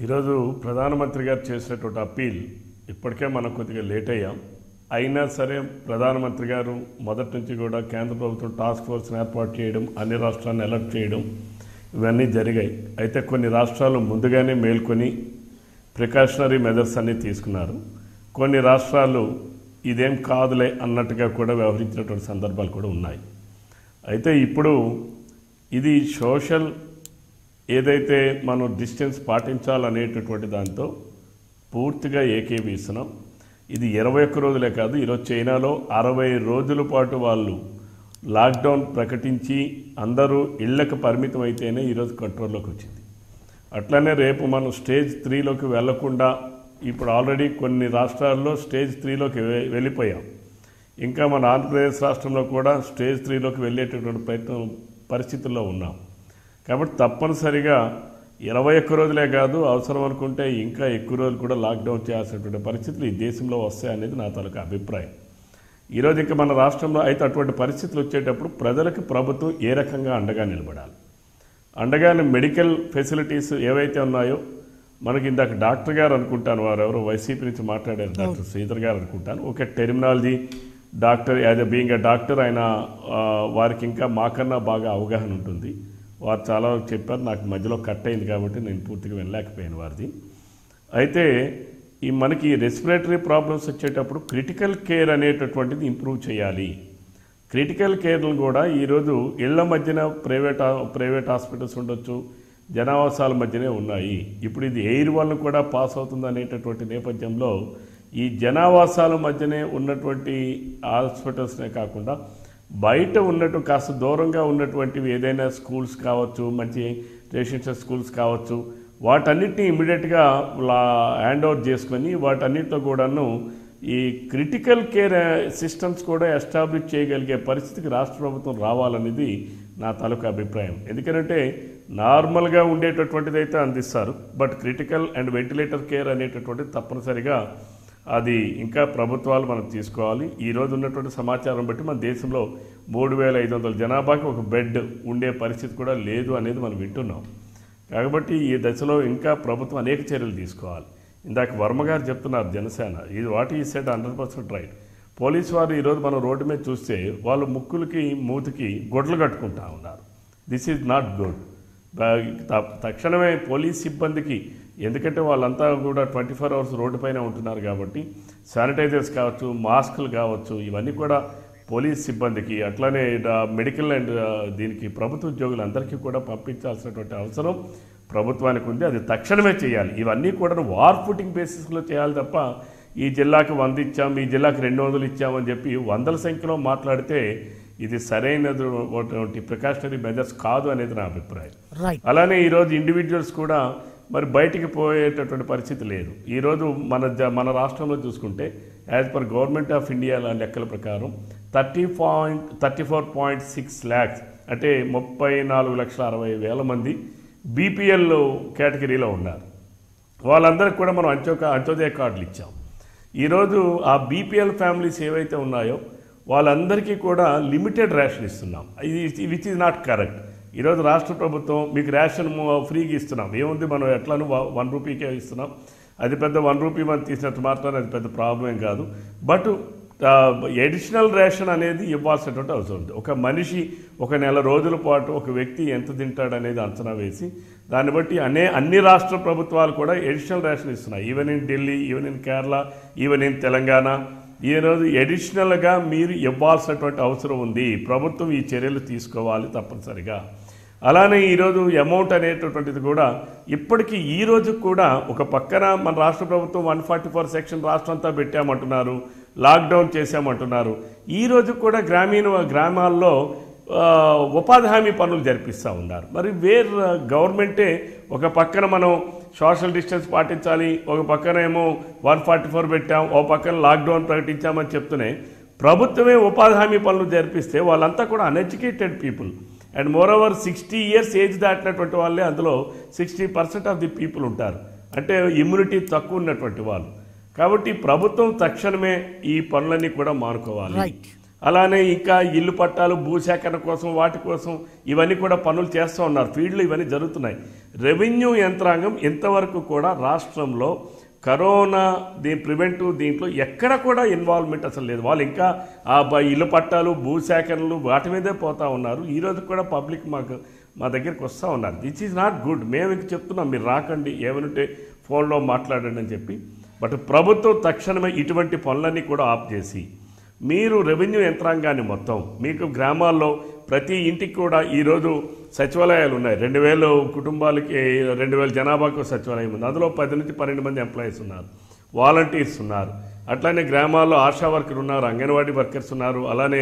ఈరోజు ప్రధానమంత్రి గారు చేసినటువంటి అప్పీల్ ఇప్పటికే మనం కొద్దిగా లేట్ అయ్యాం అయినా సరే ప్రధానమంత్రి గారు మొదటి నుంచి కూడా కేంద్ర ప్రభుత్వం టాస్క్ ఫోర్స్ని ఏర్పాటు చేయడం అన్ని రాష్ట్రాలను అలర్ట్ చేయడం ఇవన్నీ జరిగాయి అయితే కొన్ని రాష్ట్రాలు ముందుగానే మేల్కొని ప్రికాషనరీ మెజర్స్ అన్నీ తీసుకున్నారు కొన్ని రాష్ట్రాలు ఇదేం కాదులే అన్నట్టుగా కూడా వ్యవహరించినటువంటి సందర్భాలు కూడా ఉన్నాయి అయితే ఇప్పుడు ఇది సోషల్ ఏదైతే మనం డిస్టెన్స్ పాటించాలనేటటువంటి దాంతో పూర్తిగా ఏకీభవిస్తున్నాం ఇది ఇరవై ఒక్క రోజులే కాదు ఈరోజు చైనాలో అరవై రోజుల పాటు వాళ్ళు లాక్డౌన్ ప్రకటించి అందరూ ఇళ్లకు పరిమితం అయితేనే ఈరోజు కంట్రోల్లోకి వచ్చింది అట్లనే రేపు మనం స్టేజ్ త్రీలోకి వెళ్లకుండా ఇప్పుడు ఆల్రెడీ కొన్ని రాష్ట్రాల్లో స్టేజ్ త్రీలోకి వె- వెళ్ళిపోయాం ఇంకా మన ఆంధ్రప్రదేశ్ రాష్ట్రంలో కూడా స్టేజ్ త్రీలోకి వెళ్ళేటటువంటి ప్రయత్నం పరిస్థితుల్లో ఉన్నాం కాబట్టి తప్పనిసరిగా ఇరవై ఒక్క రోజులే కాదు అవసరం అనుకుంటే ఇంకా ఎక్కువ రోజులు కూడా లాక్డౌన్ చేయాల్సినటువంటి పరిస్థితులు ఈ దేశంలో వస్తాయనేది నా తాలూకా అభిప్రాయం ఈరోజు ఇంకా మన రాష్ట్రంలో అయితే అటువంటి పరిస్థితులు వచ్చేటప్పుడు ప్రజలకు ప్రభుత్వం ఏ రకంగా అండగా నిలబడాలి అండగానే మెడికల్ ఫెసిలిటీస్ ఏవైతే ఉన్నాయో మనకి ఇందాక డాక్టర్ గారు అనుకుంటాను వారు ఎవరో వైసీపీ నుంచి మాట్లాడారు డాక్టర్ శ్రీధర్ గారు అనుకుంటాను ఒక terminology doctor as a being a doctor ఆయన ఆ, వారికి ఇంకా మాకన్నా బాగా అవగాహన ఉంటుంది వారు చాలా చెప్పారు నాకు మధ్యలో కట్ అయింది కాబట్టి నేను పూర్తిగా వినలేకపోయాను వారిది అయితే ఈ మనకి రెస్పిరేటరీ ప్రాబ్లమ్స్ వచ్చేటప్పుడు క్రిటికల్ కేర్ అనేటటువంటిది ఇంప్రూవ్ చేయాలి క్రిటికల్ కేర్లు కూడా ఈరోజు ఇళ్ల మధ్యన ప్రైవేట్ హా- ప్రైవేట్ హాస్పిటల్స్ ఉండొచ్చు జనావాసాల మధ్యనే ఉన్నాయి ఇప్పుడు ఇది ఎయిర్ వల్ల కూడా పాస్ అవుతుంది అనేటటువంటి నేపథ్యంలో ఈ జనావాసాల మధ్యనే ఉన్నటువంటి హాస్పిటల్స్నే కాకుండా బయట ఉన్నట్టు కాస్త దూరంగా ఉన్నటువంటివి ఏదైనా స్కూల్స్ కావచ్చు మంచి రెసిడెన్షియల్ స్కూల్స్ కావచ్చు వాటన్నిటిని ఇమీడియట్గా హ్యాండ్ ఓవర్ చేసుకొని వాటన్నిటిలో కూడాను ఈ క్రిటికల్ కేర్ సిస్టమ్స్ కూడా ఎస్టాబ్లిష్ చేయగలిగే పరిస్థితికి రాష్ట్ర ప్రభుత్వం రావాలనేది నా తాలూకా అభిప్రాయం ఎందుకంటే నార్మల్గా ఉండేటటువంటిది అయితే అందిస్తారు but critical and ventilator care అనేటటువంటిది తప్పనిసరిగా అది ఇంకా ప్రభుత్వాలు మనం తీసుకోవాలి ఈ రోజు ఉన్నటువంటి సమాచారం బట్టి మన దేశంలో మూడు వేల ఐదు వందల జనాభాకి ఒక బెడ్ ఉండే పరిస్థితి కూడా లేదు అనేది మనం వింటున్నాం కాబట్టి ఈ దశలో ఇంకా ప్రభుత్వం అనేక చర్యలు తీసుకోవాలి ఇందాక వర్మ గారు చెప్తున్నారు జనసేన ఇది వాట్ ఈ set hundred percent right police వారు ఈరోజు మనం రోడ్డు మీద చూస్తే వాళ్ళు ముక్కులకి మూతికి గొడ్లు కట్టుకుంటా ఉన్నారు దిస్ ఈజ్ నాట్ గుడ్ తక్షణమే పోలీస్ సిబ్బందికి ఎందుకంటే వాళ్ళంతా కూడా ట్వంటీ ఫోర్ అవర్స్ రోడ్డు పైన ఉంటున్నారు కాబట్టి శానిటైజర్స్ కావచ్చు మాస్కులు కావచ్చు ఇవన్నీ కూడా పోలీస్ సిబ్బందికి అట్లానే డా- మెడికల్ అండ్ ఆ, దీనికి ప్రభుత్వ ఉద్యోగులందరికీ కూడా పంపించాల్సినటువంటి అవసరం ప్రభుత్వానికి ఉంది అది తక్షణమే చేయాలి ఇవన్నీ కూడా వార్ ఫుటింగ్ బేసిస్లో చేయాలి తప్ప ఈ జిల్లాకి వంద ఇచ్చాం ఈ జిల్లాకి రెండు వందలు ఇచ్చామని చెప్పి వందల సంఖ్యలో మాట్లాడితే ఇది సరైనటువంటి ప్రికాషనరీ మెజర్స్ కాదు అనేది నా అభిప్రాయం రైట్ అలానే ఈరోజు ఇండివిజువల్స్ కూడా మరి బయటికి పోయేటటువంటి పరిస్థితి లేదు ఈరోజు మన జ- మన రాష్ట్రంలో చూసుకుంటే as per government of India లెక్కల ప్రకారం thirty point thirty four point six lakhs అంటే ముప్పై నాలుగు లక్షల అరవై వేల మంది బీపీఎల్ కేటగిరీలో ఉన్నారు వాళ్ళందరికీ కూడా మనం అంత్యోక అంత్యోదయ కార్డులు ఇచ్చాం ఈరోజు ఆ బీపీఎల్ ఫ్యామిలీస్ ఏవైతే ఉన్నాయో వాళ్ళందరికీ కూడా లిమిటెడ్ రేషన్ ఇస్తున్నాం ఇది విచ్ ఇస్ నాట్ కరెక్ట్ ఈరోజు రాష్ట్ర ప్రభుత్వం మీకు రేషన్ ము- ఫ్రీగా ఇస్తున్నాం ఏముంది మనం ఎట్లానూ వ- వన్ రూపీకే ఇస్తున్నాం అది పెద్ద వన్ రూపీ మనం తీసినంత మాత్రం అది పెద్ద ప్రాబ్లం ఏం కాదు బట్ ఎడిషనల్ రేషన్ అనేది ఇవ్వాల్సినటువంటి అవసరం ఉంది ఒక మనిషి ఒక నెల రోజుల పాటు ఒక వ్యక్తి ఎంత తింటాడు అనేది అంచనా వేసి దాన్ని బట్టి అనే అన్ని రాష్ట్ర ప్రభుత్వాలు కూడా ఎడిషనల్ రేషన్ ఇస్తున్నాయి even in Delhi even in Kerala even in Telangana ఈరోజు ఎడిషనల్గా మీరు ఇవ్వాల్సినటువంటి అవసరం ఉంది ప్రభుత్వం ఈ చర్యలు తీసుకోవాలి తప్పనిసరిగా అలానే ఈరోజు అమౌంట్ అనేటటువంటిది కూడా ఇప్పటికీ ఈ రోజు కూడా ఒక పక్కన మన రాష్ట్ర ప్రభుత్వం వన్ ఫార్టీ ఫోర్ సెక్షన్ రాష్ట్రం అంతా పెట్టామంటున్నారు లాక్డౌన్ చేశామంటున్నారు ఈ రోజు కూడా గ్రామీణ గ్రామాల్లో ఆ, ఉపాధి హామీ పనులు జరిపిస్తూ ఉన్నారు మరి వేర్ గవర్నమెంటే ఒక పక్కన మనం సోషల్ డిస్టెన్స్ పాటించాలి ఒక పక్కన ఏమో వన్ ఫార్టీ ఫోర్ పెట్టాం ఒక పక్కన లాక్డౌన్ ప్రకటించామని చెప్తూనే ప్రభుత్వమే ఉపాధి హామీ పనులు జరిపిస్తే వాళ్ళంతా కూడా uneducated people and more over sixty years age దాటినటువంటి వాళ్ళే అందులో sixty percent of the people ఉంటారు అంటే ఇమ్యూనిటీ తక్కువ ఉన్నటువంటి వాళ్ళు కాబట్టి ప్రభుత్వం తక్షణమే ఈ పనులన్నీ కూడా మానుకోవాలి Right. అలానే ఇంకా ఇల్లు పట్టాలు భూసేకరణ కోసం వాటి కోసం ఇవన్నీ కూడా పనులు చేస్తూ ఉన్నారు ఫీల్డ్లో ఇవన్నీ జరుగుతున్నాయి రెవెన్యూ యంత్రాంగం ఇంతవరకు కూడా రాష్ట్రంలో కరోనా దీని ప్రివెంటివ్ దీంట్లో ఎక్కడ కూడా ఇన్వాల్వ్మెంట్ అసలు లేదు వాళ్ళు ఇంకా ఆ బ- ఇల్లు పట్టాలు భూసేకరణలు వాటి మీదే పోతా ఉన్నారు ఈ రోజు కూడా పబ్లిక్ మాకు మా దగ్గరికి వస్తూ ఉన్నారు దిస్ ఈజ్ నాట్ గుడ్ మేము ఇంక చెప్తున్నాం మీరు రాకండి ఏమనుంటే ఫోన్లో మాట్లాడండి అని చెప్పి బట్ ప్రభుత్వం తక్షణమే ఇటువంటి పనులన్నీ కూడా ఆఫ్ చేసి మీరు రెవెన్యూ యంత్రాంగాన్ని మొత్తం మీకు గ్రామాల్లో ప్రతి ఇంటికి కూడా ఈరోజు సచివాలయాలు ఉన్నాయి రెండు వేలు కుటుంబాలకి రెండు వేల జనాభాకు సచివాలయం ఉంది అందులో పది నుంచి పన్నెండు మంది ఎంప్లాయీస్ ఉన్నారు వాలంటీర్స్ ఉన్నారు అట్లానే గ్రామాల్లో ఆశా వర్కర్ ఉన్నారు అంగన్వాడీ వర్కర్స్ ఉన్నారు అలానే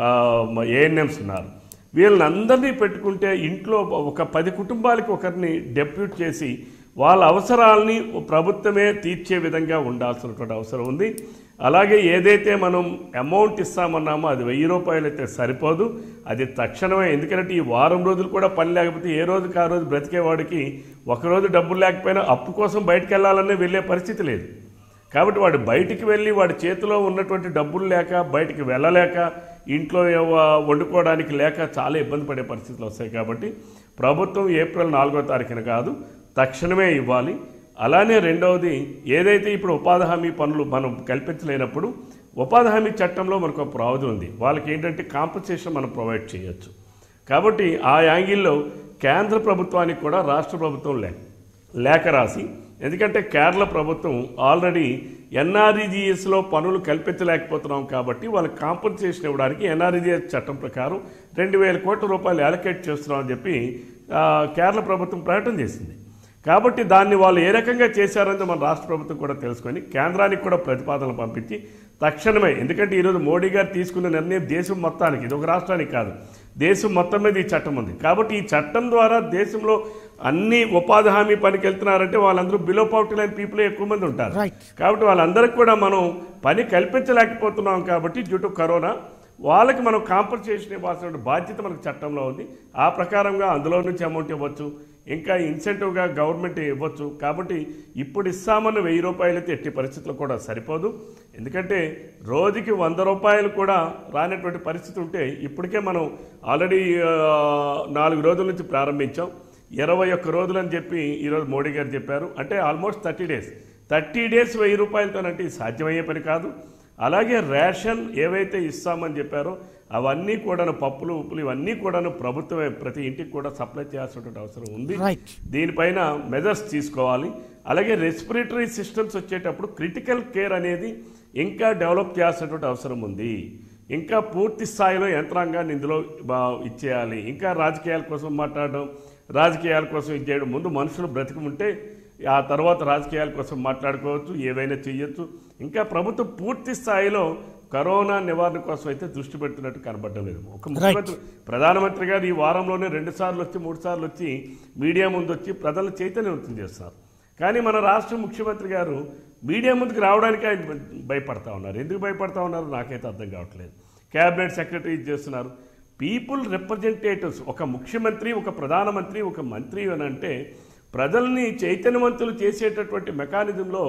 ఏఎన్ఎంస్ ఉన్నారు వీళ్ళని అందరినీ పెట్టుకుంటే ఇంట్లో ఒక పది కుటుంబాలకి ఒకరిని డెప్యూట్ చేసి వాళ్ళ అవసరాలని ప్రభుత్వమే తీర్చే విధంగా ఉండాల్సినటువంటి అవసరం ఉంది అలాగే ఏదైతే మనం అమౌంట్ ఇస్తామన్నామో అది వెయ్యి రూపాయలు అయితే సరిపోదు అది తక్షణమే ఎందుకంటే ఈ వారం రోజులు కూడా పని లేకపోతే ఏ రోజుకి ఆ రోజు బ్రతికేవాడికి ఒకరోజు డబ్బులు లేకపోయినా అప్పు కోసం బయటకు వెళ్ళాలనే వెళ్ళే పరిస్థితి లేదు కాబట్టి వాడు బయటికి వెళ్ళి వాడి చేతిలో ఉన్నటువంటి డబ్బులు లేక బయటికి వెళ్ళలేక ఇంట్లో ఏవ- వండుకోవడానికి లేక చాలా ఇబ్బంది పడే పరిస్థితులు వస్తాయి కాబట్టి ప్రభుత్వం ఏప్రిల్ నాలుగో తారీఖున కాదు తక్షణమే ఇవ్వాలి అలానే రెండవది ఏదైతే ఇప్పుడు ఉపాధి హామీ పనులు మనం కల్పించలేనప్పుడు ఉపాధి హామీ చట్టంలో మనకు ఒక ప్రావిజన్ ఉంది వాళ్ళకి ఏంటంటే కాంపన్సేషన్ మనం ప్రొవైడ్ చేయొచ్చు కాబట్టి ఆ యాంగిల్లో కేంద్ర ప్రభుత్వానికి కూడా రాష్ట్ర ప్రభుత్వం లే లేఖ రాసి ఎందుకంటే కేరళ ప్రభుత్వం ఆల్రెడీ ఎన్ఆర్ఈజిఎస్లో పనులు కల్పించలేకపోతున్నాం కాబట్టి వాళ్ళకి కాంపన్సేషన్ ఇవ్వడానికి ఎన్ఆర్ఈజిఎస్ చట్టం ప్రకారం రెండు వేల కోట్ల రూపాయలు అలొకేట్ చేస్తున్నామని చెప్పి ఆ, కేరళ ప్రభుత్వం ప్రకటన చేసింది కాబట్టి దాన్ని వాళ్ళు ఏ రకంగా చేశారని మన రాష్ట్ర ప్రభుత్వం కూడా తెలుసుకొని కేంద్రానికి కూడా ప్రతిపాదనలు పంపించి తక్షణమే ఎందుకంటే ఈరోజు మోడీ గారు తీసుకున్న నిర్ణయం దేశం మొత్తానికి ఇది ఒక రాష్ట్రానికి కాదు దేశం మొత్తం మీద ఈ చట్టం ఉంది కాబట్టి ఈ చట్టం ద్వారా దేశంలో అన్ని ఉపాధి హామీ పనికి వెళ్తున్నారంటే వాళ్ళందరూ బిలో పవర్టీ లైన్ పీపుల్ ఎక్కువ మంది ఉంటారు Right. కాబట్టి వాళ్ళందరికీ కూడా మనం పని కల్పించలేకపోతున్నాం కాబట్టి డ్యూ టు కరోనా వాళ్ళకి మనం కాంపన్సేషన్ ఇవ్వాల్సిన బాధ్యత మనకు చట్టంలో ఉంది ఆ ప్రకారంగా అందులో నుంచి అమౌంట్ ఇవ్వచ్చు ఇంకా ఇన్సెంటివ్గా గవర్నమెంట్ ఇవ్వచ్చు కాబట్టి ఇప్పుడు ఇస్తామన్న వెయ్యి రూపాయలు అయితే ఎట్టి పరిస్థితుల్లో కూడా సరిపోదు ఎందుకంటే రోజుకి వంద రూపాయలు కూడా రానటువంటి పరిస్థితి ఉంటే ఇప్పటికే మనం ఆల్రెడీ ఆ, నాలుగు రోజుల నుంచి ప్రారంభించాం ఇరవై ఒక్క రోజులు అని చెప్పి ఈరోజు మోడీ గారు చెప్పారు అంటే almost thirty days thirty days వెయ్యి రూపాయలతోనంటే ఇది సాధ్యమయ్యే పని కాదు అలాగే రేషన్ ఏవైతే ఇస్తామని చెప్పారో అవన్నీ కూడాను పప్పులు ఉప్పులు ఇవన్నీ కూడాను ప్రభుత్వమే ప్రతి ఇంటికి కూడా సప్లై చేయాల్సినటువంటి అవసరం ఉంది రైట్ దీనిపైన మెజర్స్ తీసుకోవాలి అలాగే రెస్పిరేటరీ సిస్టమ్స్ వచ్చేటప్పుడు క్రిటికల్ కేర్ అనేది ఇంకా డెవలప్ చేయాల్సినటువంటి అవసరం ఉంది ఇంకా పూర్తి స్థాయిలో యంత్రాంగాన్ని ఇందులో బా- ఇచ్చేయాలి ఇంకా రాజకీయాల కోసం మాట్లాడడం రాజకీయాల కోసం ఇచ్చేయడం ముందు మనుషులు బ్రతికి ఉంటే ఆ తర్వాత రాజకీయాల కోసం మాట్లాడుకోవచ్చు ఏవైనా చేయొచ్చు ఇంకా ప్రభుత్వం పూర్తి స్థాయిలో కరోనా నివారణ కోసం అయితే దృష్టి పెడుతున్నట్టు కనబడడం లేదు ఒక ముఖ్యమంత్రి ప్రధానమంత్రి గారు ఈ వారంలోనే రెండు సార్లు వచ్చి మూడు సార్లు వచ్చి మీడియా ముందు వచ్చి ప్రజలను చైతన్యవంతం చేస్తున్నారు కానీ మన రాష్ట్ర ముఖ్యమంత్రి గారు మీడియా ముందుకు రావడానికి ఆయన భయపడతా ఉన్నారు ఎందుకు భయపడతా ఉన్నారు నాకైతే అర్థం కావట్లేదు క్యాబినెట్ సెక్రటరీ చేస్తున్నారు పీపుల్ రిప్రజెంటేటివ్స్ ఒక ముఖ్యమంత్రి ఒక ప్రధానమంత్రి ఒక మంత్రి అని అంటే ప్రజల్ని చైతన్యవంతులు చేసేటటువంటి మెకానిజంలో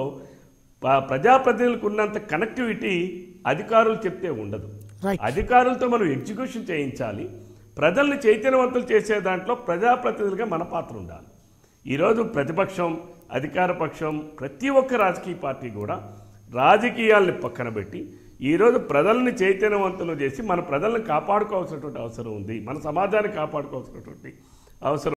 ప- ప్రజాప్రతినిధులకు ఉన్నంత కనెక్టివిటీ అధికారులు చెప్తే ఉండదు రైట్ అధికారులతో మనం ఎగ్జిక్యూషన్ చేయించాలి ప్రజల్ని చైతన్యవంతులు చేసే దాంట్లో ప్రజాప్రతినిధులుగా మన పాత్ర ఉండాలి ఈరోజు ప్రతిపక్షం అధికార పక్షం ప్రతి ఒక్క రాజకీయ పార్టీ కూడా రాజకీయాల్ని పక్కన పెట్టి ఈరోజు ప్రజల్ని చైతన్యవంతులు చేసి మన ప్రజల్ని కాపాడుకోవాల్సినటువంటి అవసరం ఉంది మన సమాజాన్ని కాపాడుకోవాల్సినటువంటి అవసరం